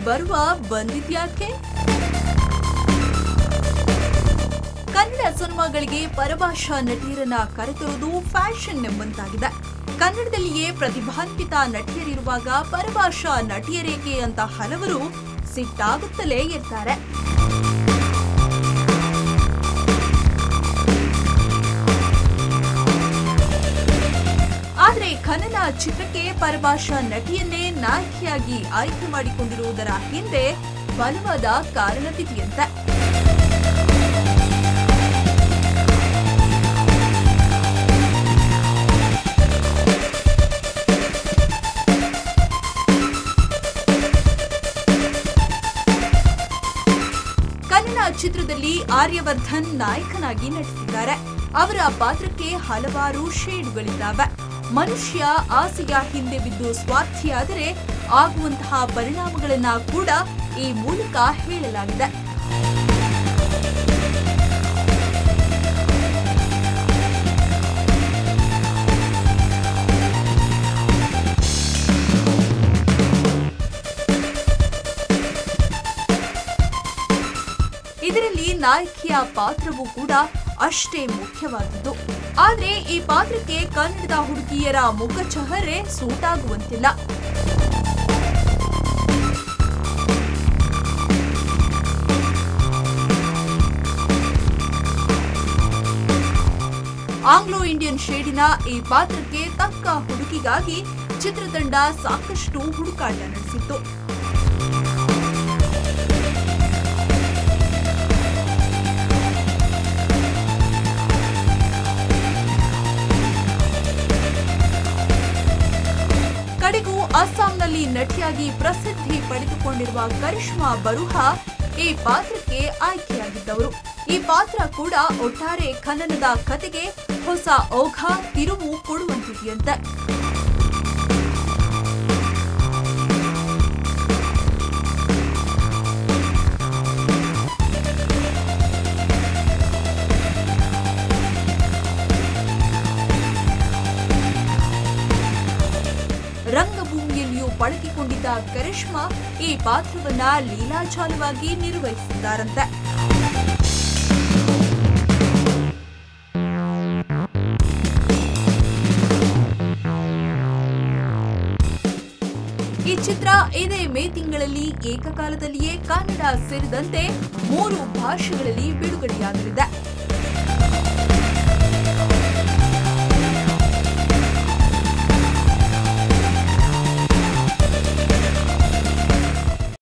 ಬರುವ ಬಂದಿದ್ಯಾಕೆ ಕನ್ನಡ ಸಿನಿಮಾಗಳಿಗೆ ಪರಭಾಷಾ ನಟಿಯರನ್ನ ಕರೆತರುವುದು ಫ್ಯಾಷನ್ ಎಂಬಂತಾಗಿದೆ ಕನ್ನಡದಲ್ಲಿಯೇ ಪ್ರತಿಭಾನ್ವಿತ ನಟಿಯರಿರುವಾಗ ಪರಭಾಷಾ ನಟಿಯರೇಕೆ ಅಂತ ಹಲವರು ಸಿಟ್ಟಾಗುತ್ತಲೇ ಇರ್ತಾರೆ ಆದ್ರೆ ಖನನ ಚಿತ್ರಕ್ಕೆ ಪರಭಾಷಾ ನಟಿಯನ್ನೇ ನಾಯಕಿಯಾಗಿ ಆಯ್ಕೆ ಮಾಡಿಕೊಂಡಿರುವುದರ ಹಿಂದೆ ಬಲವಾದ ಕಾರಣವಿದೆಯಂತೆ ಕನ್ನಡ ಚಿತ್ರದಲ್ಲಿ ಆರ್ಯವರ್ಧನ್ ನಾಯಕನಾಗಿ ನಟಿಸಿದ್ದಾರೆ ಅವರ ಪಾತ್ರಕ್ಕೆ ಹಲವಾರು ಶೇಡ್ಗಳಿದ್ದಾವೆ ಮನುಷ್ಯ ಆಸೆಯ ಹಿಂದೆ ಬಿದ್ದು ಸ್ವಾರ್ಥಿಯಾದರೆ ಆಗುವಂತಹ ಪರಿಣಾಮಗಳನ್ನ ಕೂಡ ಈ ಮೂಲಕ ಹೇಳಲಾಗಿದೆ ಇದರಲ್ಲಿ ನಾಯಕಿಯ ಪಾತ್ರವೂ ಕೂಡ ಅಷ್ಟೇ ಮುಖ್ಯವಾದದ್ದು ಆದ್ರೆ ಈ ಪಾತ್ರಕ್ಕೆ ಕನ್ನಡದ ಹುಡುಗಿಯರ ಮುಖಚಹರೆ ಸೂಟ್ ಆಗುವಂತಿಲ್ಲ ಆಂಗ್ಲೋ ಇಂಡಿಯನ್ ಶೇಡಿನ ಈ ಪಾತ್ರಕ್ಕೆ ತಕ್ಕ ಹುಡುಗಿಗಾಗಿ ಚಿತ್ರತಂಡ ಸಾಕಷ್ಟು ಹುಡುಕಾಟ ನಡೆಸಿತ್ತು ಕಡೆಗೂ ಅಸ್ಸಾಂನಲ್ಲಿ ನಟಿಯಾಗಿ ಪ್ರಸಿದ್ಧಿ ಪಡೆದುಕೊಂಡಿರುವ ಕರಿಷ್ಮಾ ಬರುಹಾ ಈ ಪಾತ್ರಕ್ಕೆ ಆಯ್ಕೆಯಾಗಿದ್ದವರು ಈ ಪಾತ್ರ ಕೂಡ ಒಟ್ಟಾರೆ ಖನನದ ಕತೆಗೆ ಹೊಸ ಓಘ ತಿರುವು ಕೊಡುವಂತಿದೆಯಂತೆ ರಂಗಭೂಮಿಯಲ್ಲಿಯೂ ಪಳಗಿಕೊಂಡಿದ್ದ ಕರಿಷ್ಮಾ ಈ ಪಾತ್ರವನ್ನ ಲೀಲಾಚಾಲವಾಗಿ ನಿರ್ವಹಿಸಿದ್ದಾರಂತೆ ಈ ಚಿತ್ರ ಇದೇ ಮೇ ತಿಂಗಳಲ್ಲಿ ಏಕಕಾಲದಲ್ಲಿಯೇ ಕನ್ನಡ ಸೇರಿದಂತೆ ಮೂರು ಭಾಷೆಗಳಲ್ಲಿ ಬಿಡುಗಡೆಯಾಗಲಿದೆ